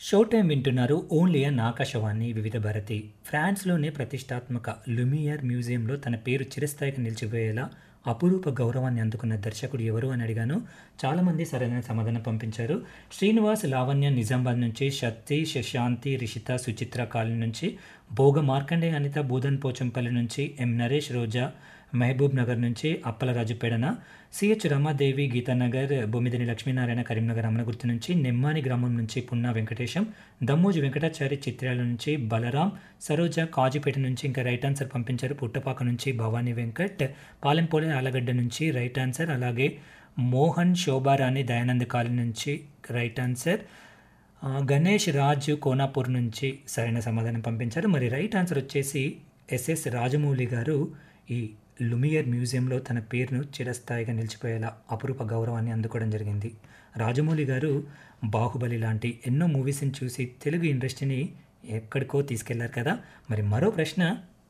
show time వింటున్నారు only on Akashvani Vividh Bharati ఫ్రాన్స్లోనే ప్రతిష్టాత్మక లుమియర్ మ్యూజియంలో తన పేరు చిరస్థాయికి నిలిచిపోయేలా అపురూప గౌరవాన్ని అందుకున్న దర్శకుడు ఎవరు అని అడిగాను చాలామంది సరైన సమాధానం పంపించారు శ్రీనివాస్ లావణ్య నిజామాబాద్ నుంచి శక్తి శశాంతి రిషిత సుచిత్ర కాలనీ నుంచి భోగ మార్కండే అనిత బూదన్ పోచంపల్లి నుంచి ఎం నరేష్ రోజా మహబూబ్ నగర్ నుంచి అప్పలరాజు పెడన సిహెచ్ రమాదేవి గీతానగర్ బొమ్మిదిని లక్ష్మీనారాయణ కరీంనగర్ అమనగుర్తు నుంచి నెమ్మాని గ్రామం నుంచి పున్నా వెంకటేశం దమ్మోజు వెంకటాచారి చిత్రాల నుంచి బలరాం సరోజ కాజీపేట నుంచి ఇంకా రైట్ ఆన్సర్ పంపించారు పుట్టపాక నుంచి భవానీ వెంకట్ పాలెంపోలే ఆలగడ్డ నుంచి రైట్ ఆన్సర్ అలాగే మోహన్ శోభారాణి దయానంద్ కాలనీ నుంచి రైట్ ఆన్సర్ ఆ, గణేష్ రాజు కోనాపూర్ నుంచి సరైన సమాధానం పంపించారు మరి రైట్ ఆన్సర్ వచ్చేసి ఎస్ఎస్ రాజమౌళి గారు ఈ లుమియర్ మ్యూజియంలో తన పేరును చిరస్థాయిగా నిలిచిపోయేలా అపురూప గౌరవాన్ని అందుకోవడం జరిగింది రాజమౌళి గారు బాహుబలి లాంటి ఎన్నో మూవీస్ని చూసి తెలుగు ఇండస్ట్రీని ఎక్కడికో తీసుకెళ్లారు కదా మరి మరో ప్రశ్న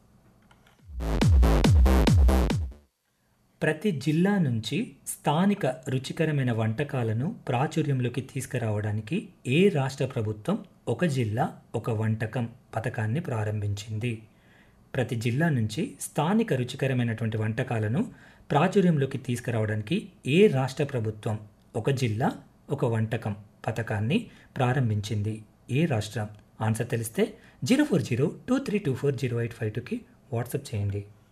ప్రతి జిల్లా నుంచి స్థానిక రుచికరమైన వంటకాలను ప్రాచుర్యంలోకి తీసుకురావడానికి ఏ రాష్ట్ర ప్రభుత్వం ఒక జిల్లా ఒక వంటకం పథకాన్ని ప్రారంభించింది ప్రతి జిల్లా నుంచి స్థానిక రుచికరమైనటువంటి వంటకాలను ప్రాచుర్యంలోకి తీసుకురావడానికి ఏ రాష్ట్ర ప్రభుత్వం ఒక జిల్లా ఒక వంటకం పథకాన్ని ప్రారంభించింది ఏ రాష్ట్రం ఆన్సర్ తెలిస్తే zero four zero two three two four zero eight five టూకి వాట్సాప్ చేయండి